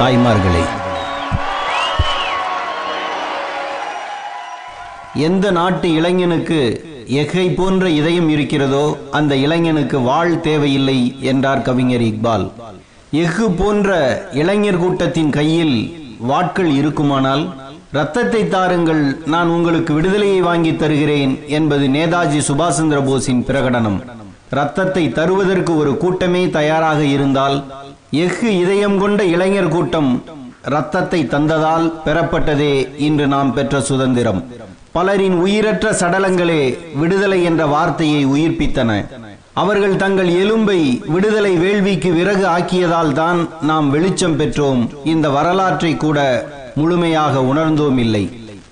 தாய்மார்களே எந்த நாட்டு இளைஞனுக்கு எகை போன்ற இதயம் இருக்கிறதோ அந்த இளைஞனுக்கு வாழ் தேவையில்லை என்றார் கவிஞர் இக்பால் எஃகு போன்ற இளைஞர் கூட்டத்தின் கையில் வாட்கள் இருக்குமானால் ரத்தத்தை தாருங்கள் நான் உங்களுக்கு விடுதலையை வாங்கி தருகிறேன் என்பது நேதாஜி சுபாஷ் சந்திர போஸின் பிரகடனம் ரத்தத்தை தருவதற்கு ஒரு கூட்டமே தயாராக இருந்தால் எஃகு இதயம் கொண்ட இளைஞர் கூட்டம் ரத்தத்தை தந்ததால் பெறப்பட்டதே இன்று நாம் பெற்ற சுதந்திரம் பலரின் உயிரற்ற சடலங்களே விடுதலை என்ற வார்த்தையை உயிர்ப்பித்தன அவர்கள் தங்கள் எலும்பை விடுதலை வேள்விக்கு விறகு ஆக்கியதால் தான் நாம் வெளிச்சம் பெற்றோம் இந்த வரலாற்றை கூட முழுமையாக உணர்ந்தோம் இல்லை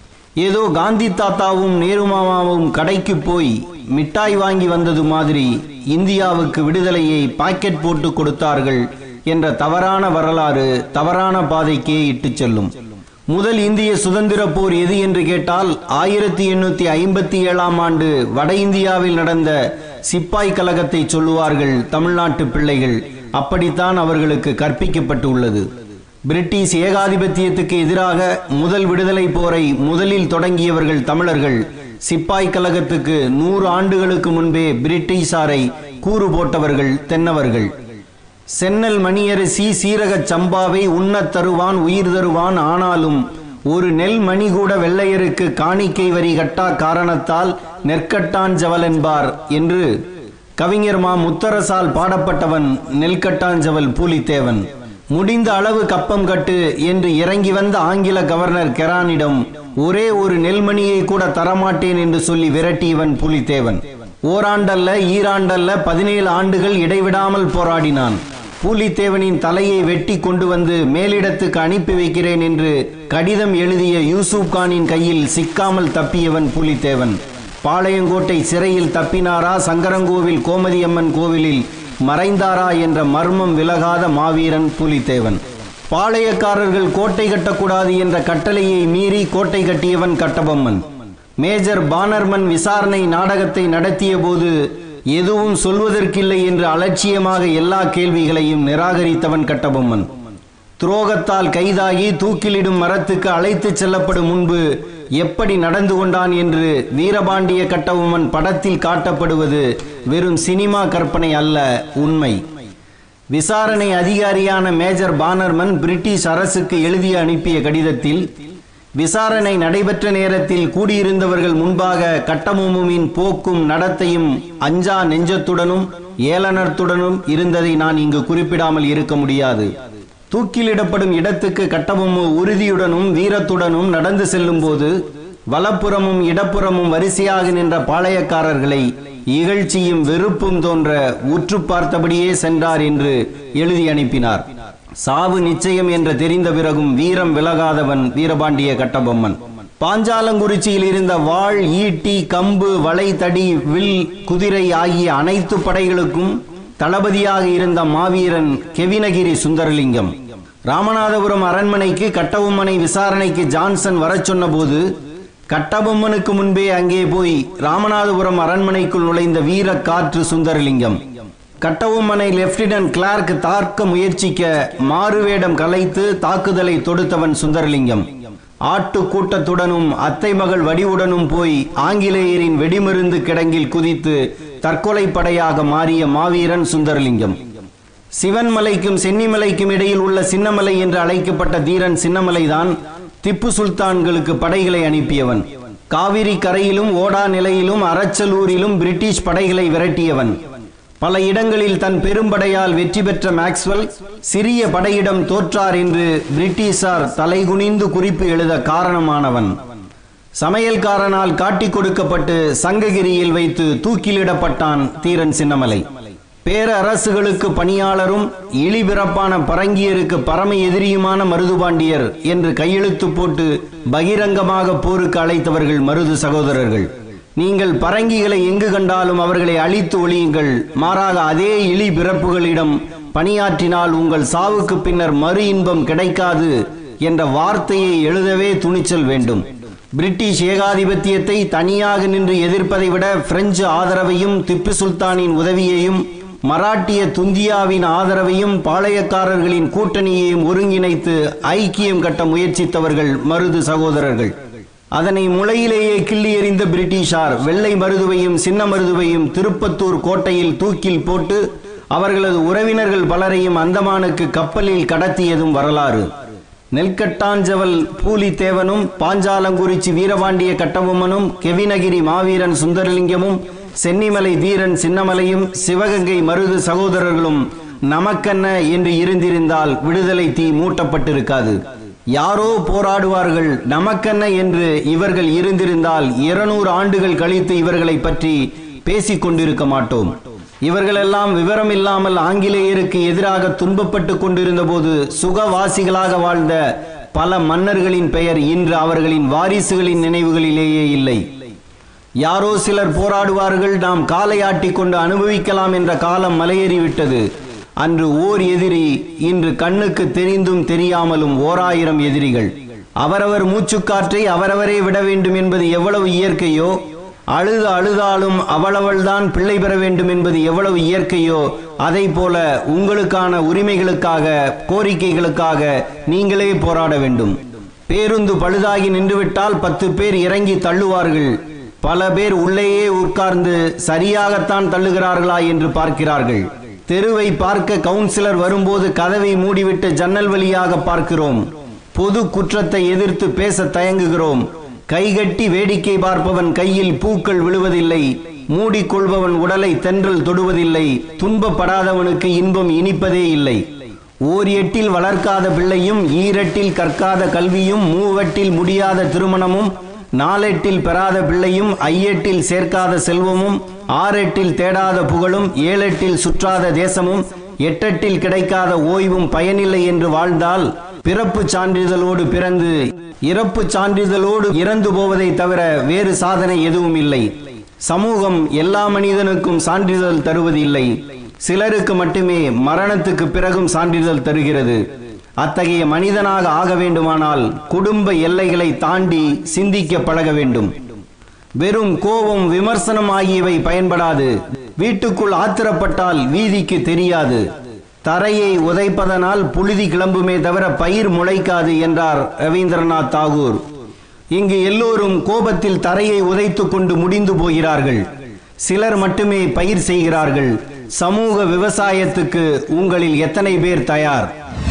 ஏதோ காந்தி தாத்தாவும் நேரு மாமாவும் கடைக்கு போய் மிட்டாய் வாங்கி வந்தது மாதிரி இந்தியாவுக்கு விடுதலையை பாக்கெட் போட்டு கொடுத்தார்கள் என்ற தவறான வரலாறு தவறான பாதைக்கே இட்டுச் செல்லும் முதல் இந்திய சுதந்திர போர் எது என்று கேட்டால் ஆயிரத்தி எண்ணூத்தி ஐம்பத்தி ஏழாம் ஆண்டு வட இந்தியாவில் நடந்த சிப்பாய் கழகத்தை சொல்லுவார்கள் தமிழ்நாட்டு பிள்ளைகள் அப்படித்தான் அவர்களுக்கு கற்பிக்கப்பட்டு உள்ளது பிரிட்டிஷ் ஏகாதிபத்தியத்துக்கு எதிராக முதல் விடுதலை போரை முதலில் தொடங்கியவர்கள் தமிழர்கள் சிப்பாய் கழகத்துக்கு நூறு ஆண்டுகளுக்கு முன்பே பிரிட்டிஷாரை கூறு போட்டவர்கள் தென்னவர்கள் சென்னல் மணியரிசி சீரகச் சம்பாவை உண்ணத் தருவான் உயிர் தருவான் ஆனாலும் ஒரு நெல் மணி கூட வெள்ளையருக்கு காணிக்கை வரி கட்டா காரணத்தால் நெற்கட்டான் ஜவல் என்பார் என்று கவிஞர் மா முத்தரசால் பாடப்பட்டவன் நெல்கட்டாஞ்சவல் பூலித்தேவன் முடிந்த அளவு கப்பம் கட்டு என்று இறங்கி வந்த ஆங்கில கவர்னர் கெரானிடம் ஒரே ஒரு நெல்மணியை கூட தரமாட்டேன் என்று சொல்லி விரட்டியவன் புலித்தேவன் ஓராண்டல்ல ஈராண்டல்ல பதினேழு ஆண்டுகள் இடைவிடாமல் போராடினான் பூலித்தேவனின் தலையை வெட்டி கொண்டு வந்து மேலிடத்துக்கு அனுப்பி வைக்கிறேன் என்று கடிதம் எழுதிய யூசுப் கானின் கையில் சிக்காமல் தப்பியவன் பூலித்தேவன் பாளையங்கோட்டை சிறையில் தப்பினாரா சங்கரங்கோவில் கோமதியம்மன் கோவிலில் மறைந்தாரா என்ற மர்மம் விலகாத மாவீரன் பூலித்தேவன் பாளையக்காரர்கள் கோட்டை கட்டக்கூடாது என்ற கட்டளையை மீறி கோட்டை கட்டியவன் கட்டபொம்மன் மேஜர் பானர்மன் விசாரணை நாடகத்தை நடத்திய போது எதுவும் சொல்வதற்கில்லை என்று அலட்சியமாக எல்லா கேள்விகளையும் நிராகரித்தவன் கட்டபொம்மன் துரோகத்தால் கைதாகி தூக்கிலிடும் மரத்துக்கு அழைத்துச் செல்லப்படும் முன்பு எப்படி நடந்து கொண்டான் என்று வீரபாண்டிய கட்டபொம்மன் படத்தில் காட்டப்படுவது வெறும் சினிமா கற்பனை அல்ல உண்மை விசாரணை அதிகாரியான மேஜர் பானர்மன் பிரிட்டிஷ் அரசுக்கு எழுதி அனுப்பிய கடிதத்தில் விசாரணை நடைபெற்ற நேரத்தில் கூடியிருந்தவர்கள் முன்பாக கட்டமுமின் போக்கும் நடத்தையும் அஞ்சா நெஞ்சத்துடனும் ஏளனத்துடனும் இருந்ததை நான் இங்கு குறிப்பிடாமல் இருக்க முடியாது தூக்கிலிடப்படும் இடத்துக்கு கட்டமும் உறுதியுடனும் வீரத்துடனும் நடந்து செல்லும் போது வலப்புறமும் இடப்புறமும் வரிசையாக நின்ற பாளையக்காரர்களை இகழ்ச்சியும் வெறுப்பும் தோன்ற உற்று பார்த்தபடியே சென்றார் என்று எழுதி அனுப்பினார் சாவு நிச்சயம் என்று தெரிந்த பிறகும் வீரம் விலகாதவன் வீரபாண்டிய கட்டபொம்மன் பாஞ்சாலங்குறிச்சியில் இருந்த வாள் ஈட்டி கம்பு வளைதடி வில் குதிரை ஆகிய அனைத்து படைகளுக்கும் தளபதியாக இருந்த மாவீரன் கெவினகிரி சுந்தரலிங்கம் ராமநாதபுரம் அரண்மனைக்கு கட்டபொம்மனை விசாரணைக்கு ஜான்சன் வரச் சொன்னபோது கட்டபொம்மனுக்கு முன்பே அங்கே போய் ராமநாதபுரம் அரண்மனைக்குள் நுழைந்த வீர காற்று சுந்தரலிங்கம் கட்டபொம்மனை லெப்டினன்ட் கிளார்க் தாக்க முயற்சிக்க மாறுவேடம் கலைத்து தாக்குதலை தொடுத்தவன் சுந்தரலிங்கம் ஆட்டு கூட்டத்துடனும் அத்தை மகள் வடிவுடனும் போய் ஆங்கிலேயரின் வெடிமருந்து கிடங்கில் குதித்து தற்கொலை படையாக மாறிய மாவீரன் சுந்தரலிங்கம் சிவன்மலைக்கும் சென்னிமலைக்கும் இடையில் உள்ள சின்னமலை என்று அழைக்கப்பட்ட தீரன் சின்னமலைதான் திப்பு சுல்தான்களுக்கு படைகளை அனுப்பியவன் காவிரி கரையிலும் ஓடா நிலையிலும் அரச்சலூரிலும் பிரிட்டிஷ் படைகளை விரட்டியவன் பல இடங்களில் தன் பெரும்படையால் வெற்றி பெற்ற மேக்ஸ்வெல் சிறிய படையிடம் தோற்றார் என்று பிரிட்டிஷார் தலைகுனிந்து குறிப்பு எழுத காரணமானவன் சமையல்காரனால் காட்டிக் கொடுக்கப்பட்டு சங்ககிரியில் வைத்து தூக்கிலிடப்பட்டான் தீரன் சின்னமலை பேரரசுகளுக்கு பணியாளரும் இழிபிறப்பான பரங்கியருக்கு பரம எதிரியுமான மருதுபாண்டியர் என்று கையெழுத்து போட்டு பகிரங்கமாக போருக்கு அழைத்தவர்கள் மருது சகோதரர்கள் நீங்கள் பரங்கிகளை எங்கு கண்டாலும் அவர்களை அழித்து ஒழியுங்கள் மாறாக அதே இழி பிறப்புகளிடம் பணியாற்றினால் உங்கள் சாவுக்கு பின்னர் மறு இன்பம் கிடைக்காது என்ற வார்த்தையை எழுதவே துணிச்சல் வேண்டும் பிரிட்டிஷ் ஏகாதிபத்தியத்தை தனியாக நின்று எதிர்ப்பதை விட பிரெஞ்சு ஆதரவையும் திப்பு சுல்தானின் உதவியையும் மராட்டிய துந்தியாவின் ஆதரவையும் பாளையக்காரர்களின் கூட்டணியையும் ஒருங்கிணைத்து ஐக்கியம் கட்ட முயற்சித்தவர்கள் மருது சகோதரர்கள் அதனை முளையிலேயே கிள்ளி எறிந்த பிரிட்டிஷார் வெள்ளை மருதுவையும் சின்ன மருதுவையும் திருப்பத்தூர் கோட்டையில் தூக்கில் போட்டு அவர்களது உறவினர்கள் பலரையும் அந்தமானுக்கு கப்பலில் கடத்தியதும் வரலாறு நெல்கட்டாஞ்சவல் பூலித்தேவனும் பாஞ்சாலங்குறிச்சி வீரபாண்டிய கட்டபொம்மனும் கெவினகிரி மாவீரன் சுந்தரலிங்கமும் சென்னிமலை தீரன் சின்னமலையும் சிவகங்கை மருது சகோதரர்களும் நமக்கென்ன என்று இருந்திருந்தால் விடுதலை தீ மூட்டப்பட்டிருக்காது யாரோ போராடுவார்கள் நமக்கென்ன என்று இவர்கள் இருந்திருந்தால் இருநூறு ஆண்டுகள் கழித்து இவர்களை பற்றி பேசிக் கொண்டிருக்க மாட்டோம் இவர்களெல்லாம் விவரம் இல்லாமல் ஆங்கிலேயருக்கு எதிராக துன்பப்பட்டு கொண்டிருந்த போது சுகவாசிகளாக வாழ்ந்த பல மன்னர்களின் பெயர் இன்று அவர்களின் வாரிசுகளின் நினைவுகளிலேயே இல்லை யாரோ சிலர் போராடுவார்கள் நாம் காலையாட்டி கொண்டு அனுபவிக்கலாம் என்ற காலம் மலையேறிவிட்டது அன்று ஓர் எதிரி இன்று கண்ணுக்கு தெரிந்தும் தெரியாமலும் ஓராயிரம் எதிரிகள் அவரவர் மூச்சுக்காற்றை அவரவரே விட வேண்டும் என்பது எவ்வளவு இயற்கையோ அழுது அழுதாலும் அவளவள்தான் பிள்ளை பெற வேண்டும் என்பது எவ்வளவு இயற்கையோ அதை போல உங்களுக்கான உரிமைகளுக்காக கோரிக்கைகளுக்காக நீங்களே போராட வேண்டும் பேருந்து பழுதாகி நின்றுவிட்டால் பத்து பேர் இறங்கி தள்ளுவார்கள் பல பேர் உள்ளேயே உட்கார்ந்து சரியாகத்தான் தள்ளுகிறார்களா என்று பார்க்கிறார்கள் தெருவை பார்க்க கவுன்சிலர் வரும்போது கதவை மூடிவிட்டு ஜன்னல் வழியாக பார்க்கிறோம் பொது குற்றத்தை எதிர்த்து பேச தயங்குகிறோம் கைகட்டி வேடிக்கை பார்ப்பவன் கையில் பூக்கள் விழுவதில்லை மூடிக்கொள்பவன் உடலை தென்றல் தொடுவதில்லை துன்பப்படாதவனுக்கு இன்பம் இனிப்பதே இல்லை ஓர் எட்டில் வளர்க்காத பிள்ளையும் ஈரெட்டில் கற்காத கல்வியும் மூவெட்டில் முடியாத திருமணமும் நாலெட்டில் பெறாத பிள்ளையும் ஐயெட்டில் சேர்க்காத செல்வமும் ஆறெட்டில் தேடாத புகழும் ஏழெட்டில் சுற்றாத தேசமும் எட்டெட்டில் கிடைக்காத ஓய்வும் பயனில்லை என்று வாழ்ந்தால் பிறப்பு சான்றிதழோடு பிறந்து இறப்பு சான்றிதழோடு இறந்து போவதை தவிர வேறு சாதனை எதுவும் இல்லை சமூகம் எல்லா மனிதனுக்கும் சான்றிதழ் தருவதில்லை சிலருக்கு மட்டுமே மரணத்துக்கு பிறகும் சான்றிதழ் தருகிறது அத்தகைய மனிதனாக ஆக வேண்டுமானால் குடும்ப எல்லைகளை தாண்டி சிந்திக்க பழக வேண்டும் வெறும் கோபம் விமர்சனம் ஆகியவை பயன்படாது வீட்டுக்குள் ஆத்திரப்பட்டால் வீதிக்கு தெரியாது தரையை உதைப்பதனால் புழுதி கிளம்புமே தவிர பயிர் முளைக்காது என்றார் ரவீந்திரநாத் தாகூர் இங்கு எல்லோரும் கோபத்தில் தரையை உதைத்துக் கொண்டு முடிந்து போகிறார்கள் சிலர் மட்டுமே பயிர் செய்கிறார்கள் சமூக விவசாயத்துக்கு உங்களில் எத்தனை பேர் தயார்